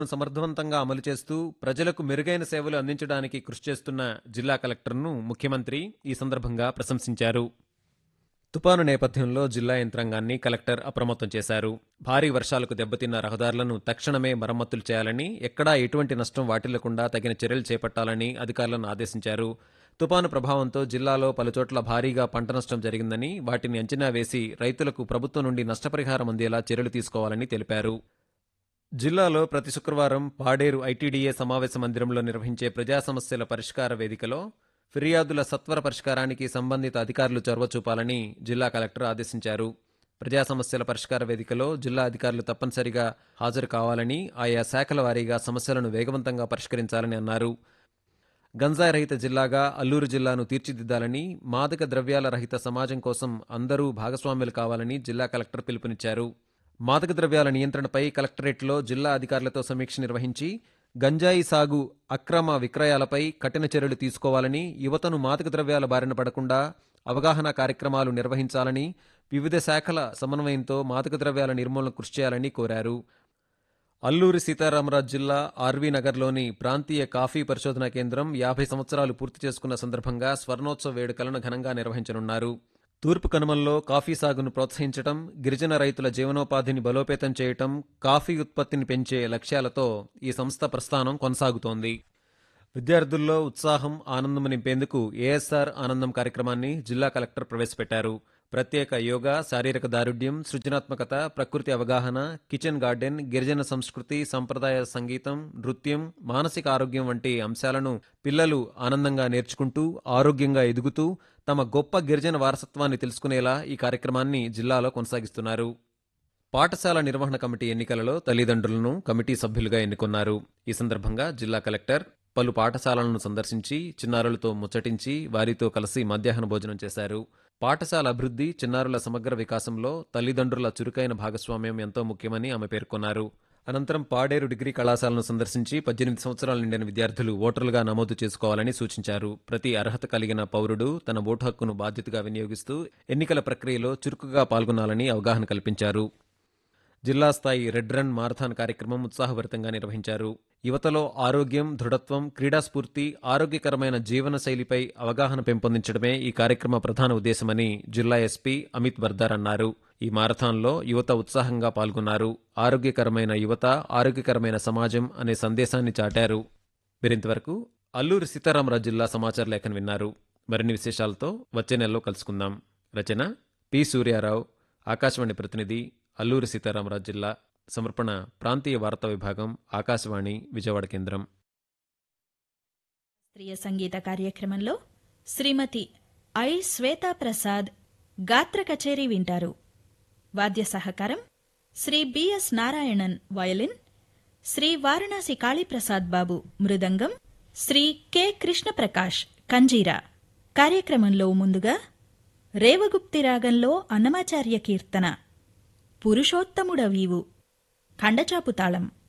సమర్థవంతంగా అమలు చేస్తూ ప్రజలకు మెరుగైన సేవలు అందించడానికి కృషి చేస్తున్న జిల్లా కలెక్టర్ను ముఖ్యమంత్రి ఈ సందర్భంగా ప్రశంసించారు తుపాను నేపథ్యంలో జిల్లా యంత్రాంగాన్ని కలెక్టర్ అప్రమత్తం చేశారు భారీ వర్షాలకు దెబ్బతిన్న రహదారులను తక్షణమే మరమ్మతులు చేయాలని ఎక్కడా ఎటువంటి నష్టం వాటిల్లకుండా తగిన చర్యలు చేపట్టాలని అధికారులను ఆదేశించారు తుపాను ప్రభావంతో జిల్లాలో పలుచోట్ల భారీగా పంట నష్టం జరిగిందని వాటిని అంచనా వేసి రైతులకు ప్రభుత్వం నుండి నష్టపరిహారం అందేలా చర్యలు తీసుకోవాలని తెలిపారు జిల్లాలో ప్రతి శుక్రవారం పాడేరు ఐటీడీఏ సమావేశ మందిరంలో నిర్వహించే ప్రజా సమస్యల పరిష్కార వేదికలో ఫిర్యాదుల సత్వర పరిష్కారానికి సంబంధిత అధికారులు చొరవ చూపాలని జిల్లా కలెక్టర్ ఆదేశించారు ప్రజా సమస్యల పరిష్కార వేదికలో జిల్లా అధికారులు తప్పనిసరిగా హాజరు కావాలని ఆయా శాఖల వారీగా సమస్యలను వేగవంతంగా పరిష్కరించాలని అన్నారు గంజాయి రహిత జిల్లాగా అల్లూరు జిల్లాను తీర్చిదిద్దాలని మాదక ద్రవ్యాల రహిత సమాజం కోసం అందరూ భాగస్వాములు కావాలని జిల్లా కలెక్టర్ పిలుపునిచ్చారు మాదక ద్రవ్యాల నియంత్రణపై కలెక్టరేట్లో జిల్లా అధికారులతో సమీక్ష నిర్వహించి గంజాయి సాగు అక్రమ విక్రయాలపై కఠిన చర్యలు తీసుకోవాలని యువతను మాదక ద్రవ్యాల బారిన పడకుండా అవగాహన కార్యక్రమాలు నిర్వహించాలని వివిధ శాఖల సమన్వయంతో మాదక ద్రవ్యాల నిర్మూలన కృషి చేయాలని కోరారు అల్లూరి సీతారామరాజు జిల్లా ఆర్వీ నగర్లోని ప్రాంతీయ కాఫీ పరిశోధనా కేంద్రం యాభై సంవత్సరాలు పూర్తి చేసుకున్న సందర్భంగా స్వర్ణోత్సవ వేడుకలను ఘనంగా నిర్వహించనున్నారు తూర్పు కనుమల్లో కాఫీ సాగును ప్రోత్సహించడం గిరిజన రైతుల జీవనోపాధిని బలోపేతం చేయటం కాఫీ ఉత్పత్తిని పెంచే లక్ష్యాలతో ఈ సంస్థ ప్రస్థానం కొనసాగుతోంది విద్యార్థుల్లో ఉత్సాహం ఆనందం నింపేందుకు ఏఎస్ఆర్ ఆనందం కార్యక్రమాన్ని జిల్లా కలెక్టర్ ప్రవేశపెట్టారు ప్రత్యేక యోగా శారీరక దారుఢ్యం సృజనాత్మకత ప్రకృతి అవగాహన కిచెన్ గార్డెన్ గిరిజన సంస్కృతి సంప్రదాయ సంగీతం నృత్యం మానసిక ఆరోగ్యం వంటి అంశాలను పిల్లలు ఆనందంగా నేర్చుకుంటూ ఆరోగ్యంగా ఎదుగుతూ తమ గొప్ప గిరిజన వారసత్వాన్ని తెలుసుకునేలా ఈ కార్యక్రమాన్ని జిల్లాలో కొనసాగిస్తున్నారు పాఠశాల నిర్వహణ కమిటీ ఎన్నికలలో తల్లిదండ్రులను కమిటీ సభ్యులుగా ఎన్నుకున్నారు ఈ సందర్భంగా జిల్లా కలెక్టర్ పలు పాఠశాలలను సందర్శించి చిన్నారులతో ముచ్చటించి వారితో కలిసి మధ్యాహ్న భోజనం చేశారు పాఠశాల అభివృద్ధి చిన్నారుల సమగ్ర వికాసంలో తల్లిదండ్రుల చురుకైన భాగస్వామ్యం ఎంతో ముఖ్యమని ఆమె పేర్కొన్నారు అనంతరం పాడేరు డిగ్రీ కళాశాలను సందర్శించి పద్దెనిమిది సంవత్సరాలు నిండిన విద్యార్థులు ఓటర్లుగా నమోదు చేసుకోవాలని సూచించారు ప్రతి అర్హత కలిగిన పౌరుడు తన ఓటు హక్కును బాధ్యతగా వినియోగిస్తూ ఎన్నికల ప్రక్రియలో చురుకుగా పాల్గొనాలని అవగాహన కల్పించారు జిల్లా స్థాయి రెడ్ రన్ మారథాన్ కార్యక్రమం ఉత్సాహభరితంగా నిర్వహించారు యువతలో ఆరోగ్యం దృఢత్వం క్రీడాస్ఫూర్తి ఆరోగ్యకరమైన జీవనశైలిపై అవగాహన పెంపొందించడమే ఈ కార్యక్రమ ప్రధాన ఉద్దేశమని జిల్లా ఎస్పీ అమిత్ బర్దార్ అన్నారు ఈ మారథాన్లో యువత ఉత్సాహంగా పాల్గొన్నారు ఆరోగ్యకరమైన యువత ఆరోగ్యకరమైన సమాజం అనే సందేశాన్ని చాటారు మీరింతవరకు అల్లూరి సీతారామరాజు జిల్లా సమాచార లేఖను విన్నారు మరిన్ని విశేషాలతో వచ్చే నెలలో కలుసుకుందాం రచన పి సూర్యారావు ఆకాశవాణి ప్రతినిధి అల్లూరి సీతారామరాజు జిల్లా సమర్పణ ప్రాంతీయ వార్తా విభాగం ఆకాశవాణి విజయవాడ కేంద్రం శాస్త్రీయ సంగీత కార్యక్రమంలో శ్రీమతి ఐ శ్వేతా ప్రసాద్ గాత్ర కచేరీ వింటారు వాద్య సహకారం శ్రీ బిఎస్ నారాయణన్ వయలిన్ శ్రీ వారణాసి కాళీప్రసాద్ బాబు మృదంగం శ్రీ కె కృష్ణప్రకాష్ కంజీరా కార్యక్రమంలో ముందుగా రేవగుప్తి రాగంలో అన్నమాచార్య కీర్తన పురుషోత్తముడవీవు ఖండచాపు తాళం